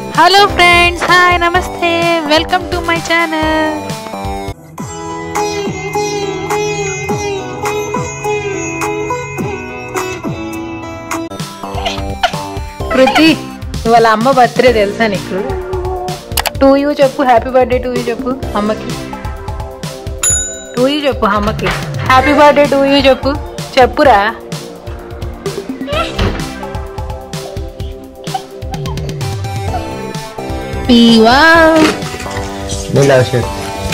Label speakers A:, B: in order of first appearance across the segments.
A: Hello friends hi నమస్తే welcome to my channel Kriti వాళ్ళ అమ్మ బర్త్డే తెలుసా నీకు టూ యూ చెప్పు హ్యాపీ బర్త్డే టూ యూ చెప్పు అమ్మకి టూ యూ చెప్పు అమ్మకి హ్యాపీ బర్త్డే టూ యూ చెప్పు చెప్పురా పీవా
B: నీళ్ళ షర్ట్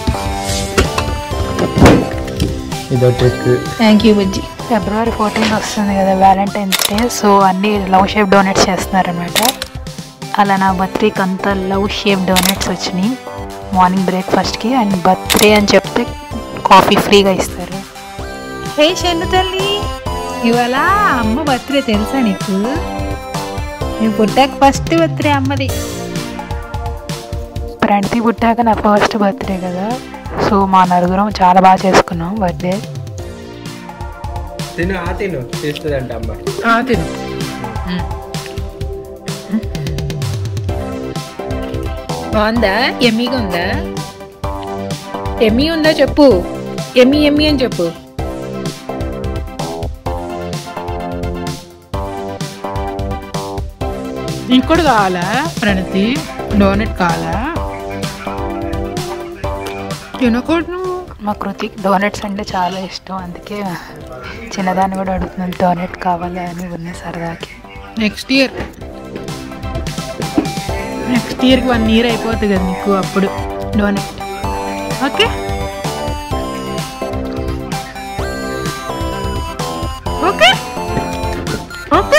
B: ఇదో ట్రిక్
A: థ్యాంక్ యూ బుజ్జి ఫిబ్రవరి ఫోర్టీన్ వస్తుంది కదా వ్యాలంటైన్స్ డే సో అన్ని లవ్ షేప్ డోనట్స్ చేస్తున్నారనమాట అలా నా బర్త్డేకి అంతా లవ్ షేప్ డోనట్స్ వచ్చినాయి మార్నింగ్ బ్రేక్ఫాస్ట్కి అండ్ బర్త్డే అని చెప్తే కాఫీ ఫ్రీగా ఇస్తారు హే షన్ను తల్లి ఇవాళ అమ్మ బర్త్డే తెలుసా నీకు నేను పుట్టాక ఫస్ట్ బర్త్డే అమ్మది ప్రణతి పుట్టాక నా ఫస్ట్ బర్త్డే కదా సో మా నలుగురం చాలా బాగా చేసుకున్నాం బర్త్డే
B: తిను ఆ తిను చేస్తుందంట అమ్మ
A: తిను బాగుందా ఎమ్మీగా ఉందా ఎమ్మీ ఉందా చెప్పు ఎమ్మీ ఎమ్మీ అని చెప్పు ఇంకోటి కావాలా ప్రణతి డోనట్ కావాలా తినకూడదు మా కృతికి డోనట్స్ అంటే చాలా ఇష్టం అందుకే చిన్నదాన్ని కూడా అడుగుతున్నాను డోనట్ కావాలి అని ఉన్నాయి సరదాకి నెక్స్ట్ ఇయర్ నెక్స్ట్ ఇయర్కి వన్ ఇయర్ అయిపోతుంది కదా నీకు అప్పుడు donut okay okay okay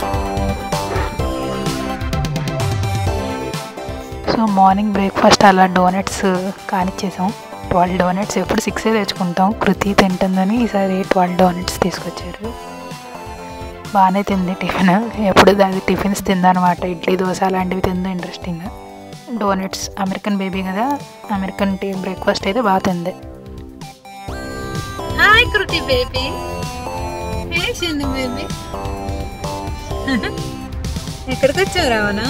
A: so morning breakfast అలా డోనట్స్ కానిచ్చేసాం ట్వెల్వ్ డోనట్స్ ఎప్పుడు సిక్సే తెచ్చుకుంటాం కృతి తింటుందని ఈసారి ట్వెల్వ్ డోనట్స్ తీసుకొచ్చారు బాగానే తింది టిఫిన్ ఎప్పుడు దాని టిఫిన్స్ తిందనమాట ఇడ్లీ దోశ అలాంటివి తింది ఇంట్రెస్టింగ్ డోనట్స్ అమెరికన్ బేబీ కదా అమెరికన్ టీ బ్రేక్ఫాస్ట్ అయితే బాగా తింది హాయ్ కృతి బేబీ బేబీ ఎక్కడికి వచ్చావు రావనా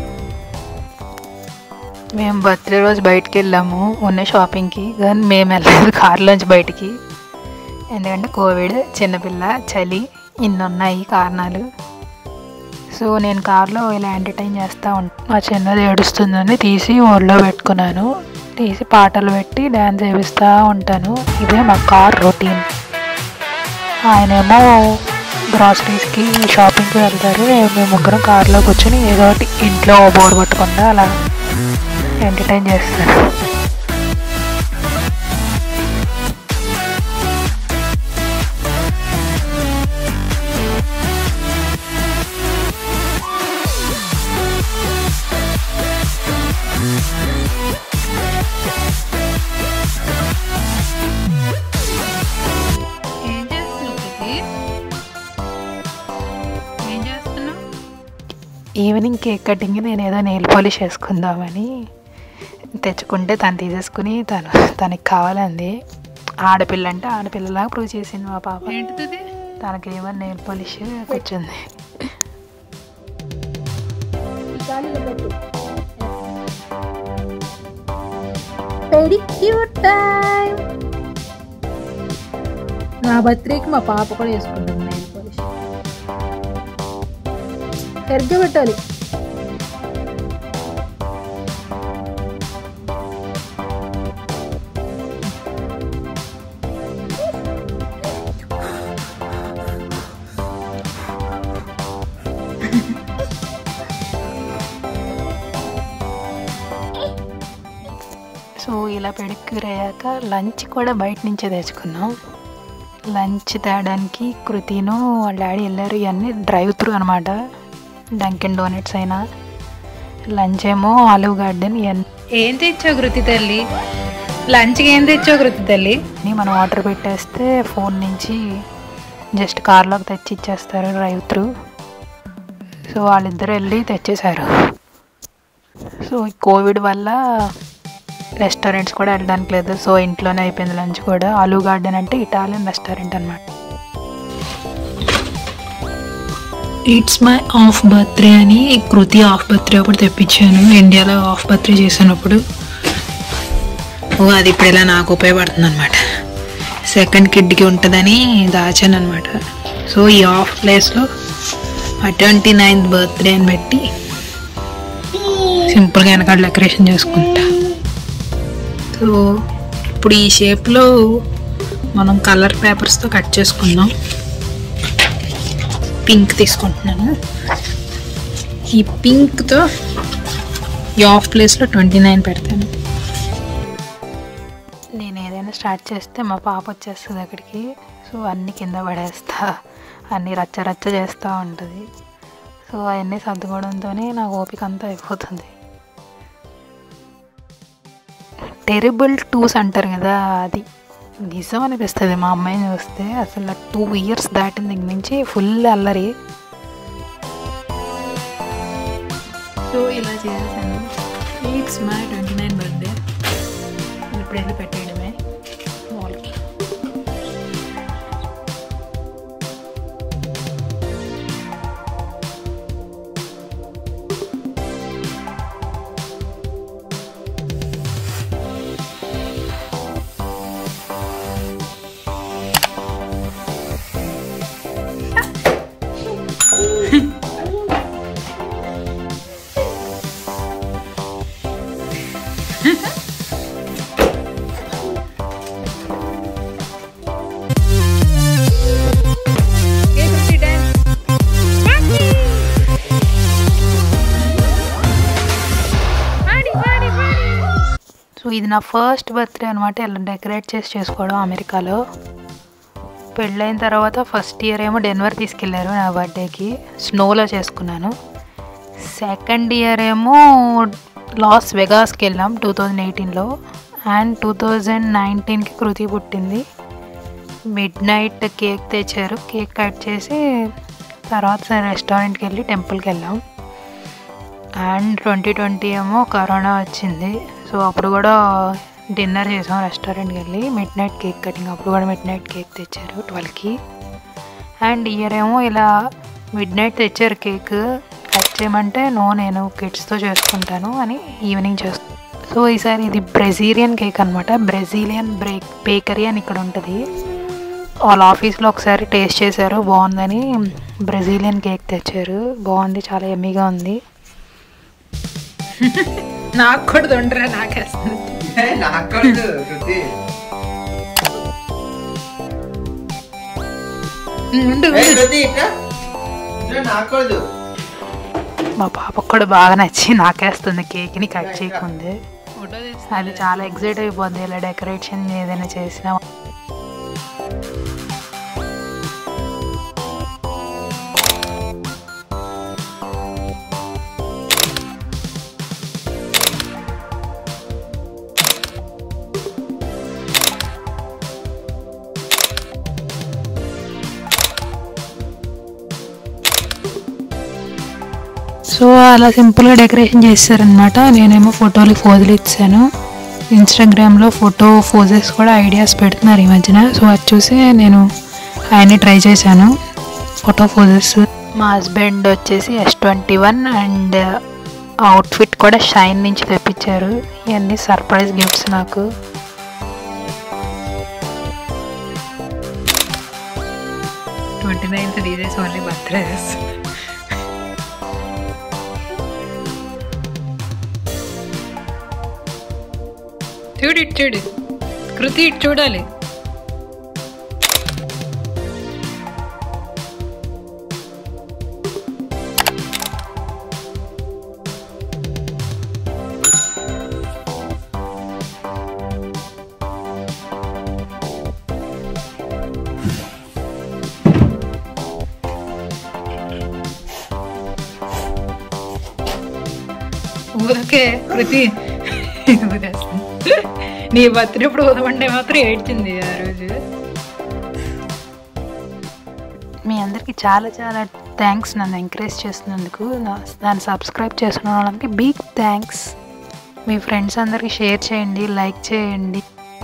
A: మేము బర్త్డే రోజు బయటికి వెళ్ళాము ఉన్న షాపింగ్కి కానీ మేము వెళ్ళలేదు కార్లోంచి బయటికి ఎందుకంటే కోవిడ్ చిన్నపిల్ల చలి ఇన్ని ఉన్నాయి కారణాలు సో నేను కార్లో ఇలా ఎంటర్టైన్ చేస్తూ ఉంటాను మా చిన్నది ఏడుస్తుందని తీసి ఒళ్ళో పెట్టుకున్నాను తీసి పాటలు పెట్టి డ్యాన్స్ వేపిస్తూ ఉంటాను ఇదే మా కార్ రొటీన్ ఆయనేమో గ్రాసరీస్కి షాపింగ్కి వెళ్తారు మేము ముగ్గురం కార్లో కూర్చొని ఏదో ఒకటి ఇంట్లో బోర్ కొట్టకుండా అలా ఎంటర్టైన్ చేస్తారు ఏం చేస్తున్నావు ఏం చేస్తున్నావు ఈవినింగ్ కేక్ కటింగ్ నేను ఏదో నెయిల్ పాలిష్ వేసుకుందామని తెచ్చుకుంటే తను తీసేసుకుని తను తనకి కావాలంది ఆడపిల్ల అంటే ఆడపిల్లలాగా ప్రూవ్ చేసింది మా పాప ఏంటిది తనకి ఏమన్నా నెయిల్ పాలిష్ కూర్చుంది నా బర్త్డేకి మా పాప కూడా వేసుకుంటుంది నెయిల్ పాలిష్ సరిగ్గా పెట్టాలి సో ఇలా పెడిక్యూర్ అయ్యాక లంచ్ కూడా బయట నుంచే తెచ్చుకున్నాం లంచ్ తేయడానికి కృతిను వాళ్ళ డాడీ వెళ్ళారు ఇవన్నీ డ్రైవ్ త్రూ అనమాట డంకెన్ డోనట్స్ అయినా లంచ్ ఏమో ఆలివ్ గార్డెన్ ఇవన్నీ ఏం తెచ్చావు కృతి తల్లి లంచ్కి ఏం తెచ్చావు కృతి తల్లి మనం ఆర్డర్ పెట్టేస్తే ఫోన్ నుంచి జస్ట్ కార్లోకి తెచ్చి ఇచ్చేస్తారు డ్రైవ్ త్రూ సో వాళ్ళిద్దరు వెళ్ళి తెచ్చేశారు సో ఈ కోవిడ్ వల్ల రెస్టారెంట్స్ కూడా వెళ్ళడానికి లేదు సో ఇంట్లోనే అయిపోయింది లంచ్ కూడా ఆలూ గార్డెన్ అంటే ఇటాలియన్ రెస్టారెంట్ అనమాట ఇట్స్ మై ఆఫ్ బర్త్డే అని కృతి ఆఫ్ బర్త్డే అప్పుడు తెప్పించాను ఇండియాలో ఆఫ్ బర్త్డే చేసినప్పుడు ఓ అది ఇప్పుడు ఇలా నాకు ఉపయోగపడుతుంది అనమాట సెకండ్ కిడ్కి ఉంటుందని దాచాను అనమాట సో ఈ ఆఫ్ ప్లేస్లో ఆ ట్వంటీ నైన్త్ బర్త్డే అని పెట్టి సింపుల్గా వెనకాల డెకరేషన్ చేసుకుంటా సో ఇప్పుడు ఈ షేప్లో మనం కలర్ పేపర్స్తో కట్ చేసుకుందాం పింక్ తీసుకుంటున్నాను ఈ పింక్తో ఈ ఆఫ్ ప్లేస్లో ట్వంటీ నైన్ పెడతాను నేను ఏదైనా స్టార్ట్ చేస్తే మా పాప వచ్చేస్తుంది అక్కడికి సో అన్ని కింద పడేస్తా అన్ని రచ్చ రచ్చ చేస్తూ ఉంటుంది సో అవన్నీ సర్దుకోవడంతోనే నాకు ఓపిక అంతా అయిపోతుంది టెరిబుల్ టూస్ అంటారు కదా అది నిజం అనిపిస్తుంది మా అమ్మాయిని చూస్తే అసలు టూ ఇయర్స్ దాటిన దగ్గర నుంచి ఫుల్ అల్లరి సో ఇలా చేసేసాను it's my twenty nine birthday ఇప్పుడు వెళ్ళి పెట్టేయడమే వాళ్ళకి సో ఇది నా ఫస్ట్ బర్త్డే అనమాట ఇలా డెకరేట్ చేసి చేసుకోవడం అమెరికాలో పెళ్ళైన తర్వాత ఫస్ట్ ఇయర్ ఏమో డెన్వర్ తీసుకెళ్ళారు నా బర్త్డేకి స్నోలో చేసుకున్నాను సెకండ్ ఇయర్ ఏమో లాస్ వెగాస్కి వెళ్ళాం టూ థౌజండ్ ఎయిటీన్లో అండ్ టూ థౌజండ్ నైన్టీన్కి కృతి పుట్టింది మిడ్ నైట్ కేక్ తెచ్చారు కేక్ కట్ చేసి తర్వాత రెస్టారెంట్కి వెళ్ళి టెంపుల్కి వెళ్ళాం అండ్ ట్వంటీ ట్వంటీ ఏమో కరోనా వచ్చింది సో అప్పుడు కూడా డిన్నర్ చేసాం రెస్టారెంట్కి వెళ్ళి మిడ్ నైట్ కేక్ కటింగ్ అప్పుడు కూడా మిడ్ నైట్ కేక్ తెచ్చారు ట్వెల్వ్కి అండ్ ఇయర్ ఏమో ఇలా మిడ్ నైట్ తెచ్చారు కేక్ కట్ చేయమంటే నో నేను కిడ్స్తో చేసుకుంటాను అని ఈవినింగ్ చేస్తాను సో ఈసారి ఇది బ్రెజీలియన్ కేక్ అనమాట బ్రెజీలియన్ బ్రేక్ బేకరీ అని ఇక్కడ ఉంటుంది వాళ్ళ ఆఫీస్లో ఒకసారి టేస్ట్ చేశారు బాగుందని బ్రెజీలియన్ కేక్ తెచ్చారు బాగుంది చాలా ఎమ్మీగా ఉంది నాకు కూడా దొండరా నాకేస్తుంది
B: నాకూడదు శృతి
A: ఉండు,
B: ఏ,
A: ఉండు.
B: శృతి ఇట్లా ఇట్లా నాకూడదు
A: మా పాపకు కూడా బాగా నచ్చి నాకేస్తుంది కేక్ని కట్ చేయకుంది అది చాలా ఎగ్జైట్ అయిపోద్ది ఇలా డెకరేషన్ ఏదైనా చేసినా సో అలా సింపుల్గా డెకరేషన్ చేస్తారనమాట నేనేమో ఫోటోలు ఫోజులు ఇచ్చాను ఇన్స్టాగ్రామ్లో ఫోటో ఫోజెస్ కూడా ఐడియాస్ పెడుతున్నారు ఈ మధ్యన సో అది చూసి నేను ఆయన్ని ట్రై చేశాను ఫోటో ఫోజెస్ మా హస్బెండ్ వచ్చేసి S twenty one and outfit కూడా షైన్ నుంచి తెప్పించారు ఇవన్నీ సర్ప్రైజ్ గిఫ్ట్స్ నాకు ట్వంటీ నైన్త్ డీజేస్ ఓన్లీ బర్త్డేస్ చూడు ఇటు చూడు కృతి ఇటు చూడాలి ఊరకే కృతి ఊరేస్తుంది. నీ బర్త్డే ఇప్పుడు ఉదమంటే మాత్రం ఏడ్చింది ఆ రోజు మీ అందరికీ చాలా చాలా థ్యాంక్స్ నన్ను ఎంకరేజ్ చేసినందుకు నా- దాన్ని సబ్స్క్రైబ్ చేసుకున్న వాళ్ళకి బిగ్ థ్యాంక్స్ మీ ఫ్రెండ్స్ అందరికీ షేర్ చేయండి లైక్ చేయండి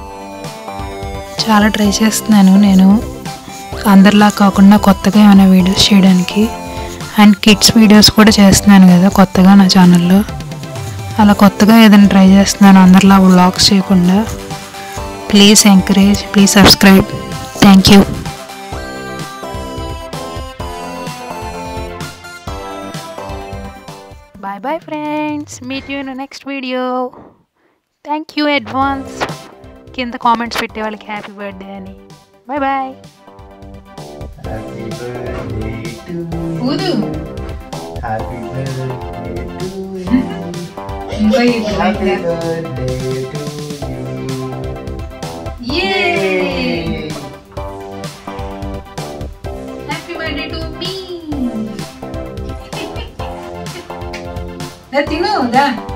A: చాలా ట్రై చేస్తున్నాను నేను అందరిలా కాకుండా కొత్తగా ఏమైనా వీడియోస్ చేయడానికి అండ్ కిడ్స్ వీడియోస్ కూడా చేస్తున్నాను కదా కొత్తగా నా ఛానల్లో అలా కొత్తగా ఏదైనా ట్రై చేస్తున్నాను అందరిలా వ్లాగ్స్ చేయకుండా please encourage please subscribe thank you bye bye friends meet you in next video thank you advance కింద కామెంట్స్ పెట్టే వాళ్ళకి హ్యాపీ బర్త్డే అని bye bye
B: happy birthday to
A: ఊదు
B: హ్యాపీ బర్త్డే టు
A: ఇంకా
B: happy birthday to
A: happy birthday to మీ తిను దా